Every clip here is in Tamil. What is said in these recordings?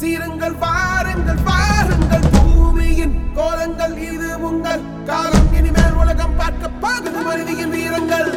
சீருங்கள் பாருங்கள் பாருங்கள் பூமியின் கோலங்கள் இது உங்கள் காலம் இனிமேல் உலகம் பார்க்க பாகுது மனிதியின் வீரங்கள்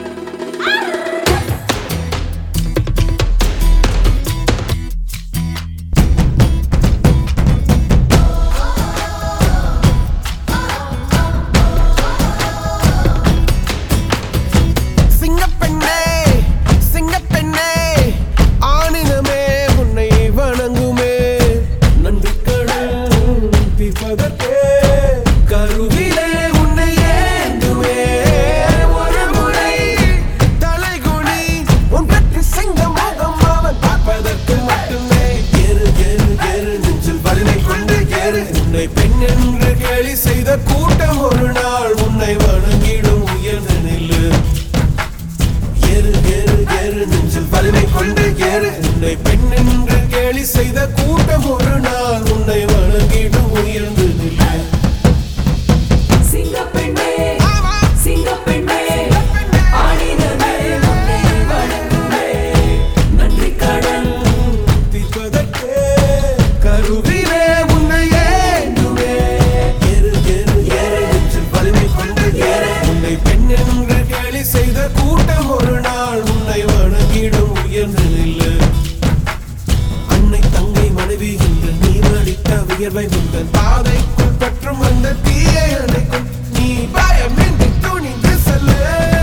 சிங்கப்பெண்ணே சிங்கப்பெண்ணே ஆணினமே உன்னை வணங்குமே நன்றி கடன் தீர்ப்பதற்கே கருவிலே உன்னை ஏந்துமே ஒரு முறை தலைகுனி உன் பற்றி சிங்க முகம் அவன் பார்ப்பதற்கு மட்டுமே ஏறு ஏறு ஏறு நெஞ்சில் வலிமை கொண்டு ஏறு உன்னை பெண் என்று கேலி செய்த கூட்டம் ஒரு நாள் உன்னை வணங்கிடும் உயர்ந்து நில்லு ஏறு ஏறு ஏறு நெஞ்சில் வலிமை கொண்டு ஏறு உன்னை பெண் என்று கேலி செய்த கூட்டம் ஒரு நாள் உன்னை வணங்கிடும் உயர்ந்து நில்லு சிங்கப்பெண்ணே சிங்கப்பெண்ணே ஆணினமே உன்னை வணங்குமே நன்றி கடன் தீர்ப்பதற்கே கருவிலே உன்னை ஏந்துமே ஏறு ஏறு ஏறு நெஞ்சில் வலிமை கொண்டு ஏறு உன்னை பெண் என்று கேலி செய்த கூட்டம் ஒரு நாள் உன்னை வணங்கிடும் உயர்ந்து நில்லு அன்னை தங்கை மனைவி என்று நீ வடித்த வியர்வை உங்கள் பாதைக்குள் பற்றும் அந்த தீயை அணைக்கும் நீ பயமின்றி துணிந்து செல்லு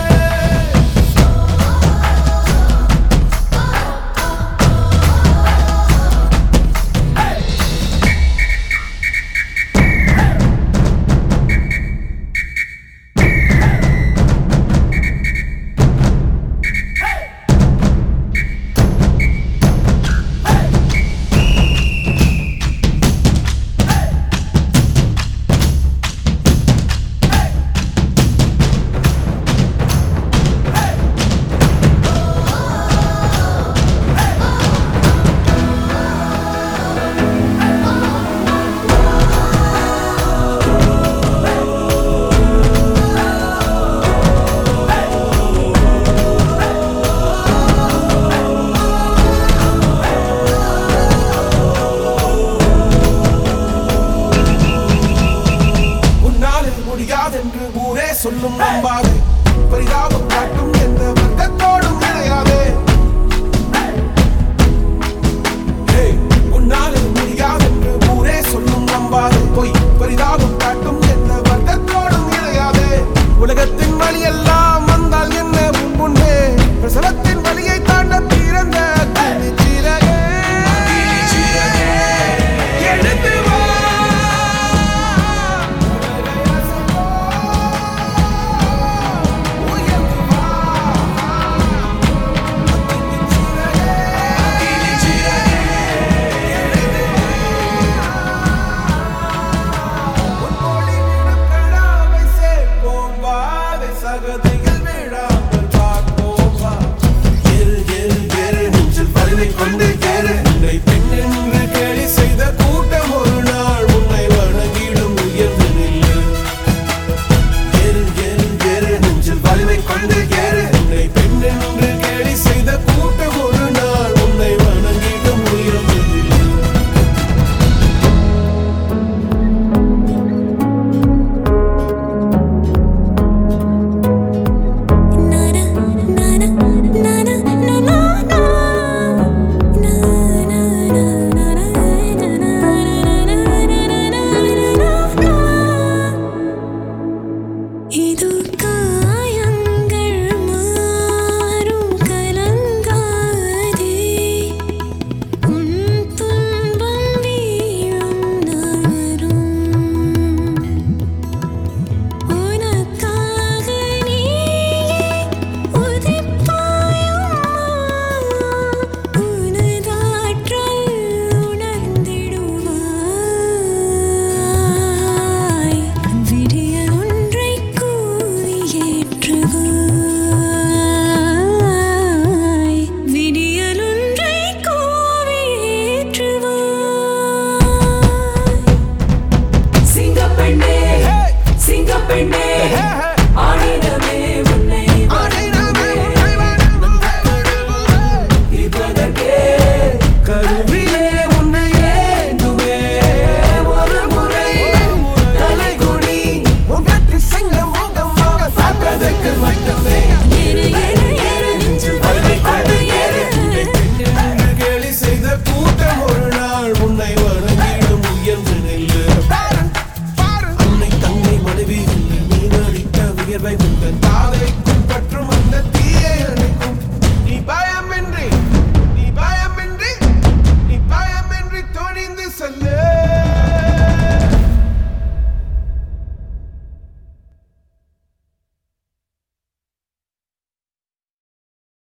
உன்னாலே முடியாதென்று ஊரே சொல்லும் நம்பாதே பரிதாபம் காட்டும் எந்த வர்க்கத்தோடும் இணையாதே Hey, உன்னாலே முடியாதென்று ஊரே சொல்லும் நம்பாதே பொய் பரிதாபம் காட்டும் எந்த வர்க்கத்தோடும் இணையாதே உலகத்தின் வழி எல்லாம் வந்தால் என்ன உன் முன்னே பிரசவத்தின் வழியை தாண்ட பிறந்த சிறகே எடுத்து வா கொண்டு ஏறு உன்னை பெண் என்று கேலி செய்த கூட்டம் ஒரு நாள் உன்னை வணங்கிடும் உயர்ந்து நில்லு ஏறு ஏறு ஏறு நெஞ்சில் வலிமை கொண்டு ஏறு உன்னை பெண் என்று கேலி செய்த கூட்டம் ஒரு நாள் உன்னை வணங்கிடும் உயர்ந்து நில்லு நானா நானா நானா நானா நானா இது காயங்கள் மாறும் கலங்காதே உன் துன்பம் வீழும் நாரும் உனக்காக நீயே உதிப்பாயும் உனதாற்றல் உணர்ந்திடுவாய் விடிய ஒன்றை கூறி ஏற்றுவாய் விடியல் ஒன்றை கூறி ஏற்றுவாய் சிங்கப்பெண்ணே சிங்கப்பெண்ணே ஆணினமே உன்னை வணங்குமே இருப்பதற்கே கருவிலே உன்னை சிங்கம் முகம் முகம் பார்ப்பதற்கு மட்டுமே ஏறு ஏறு ஏறு நெஞ்சில் வலிமை கொண்டு ஏறு என்று கேலி செய்த கூட்டம் ஒரு நாள் உன்னை வணங்கிடும் உயர்ந்து நில்லு அன்னை தங்கை மனைவி நீ நடித்த வியர்வை உங்கள் தாய்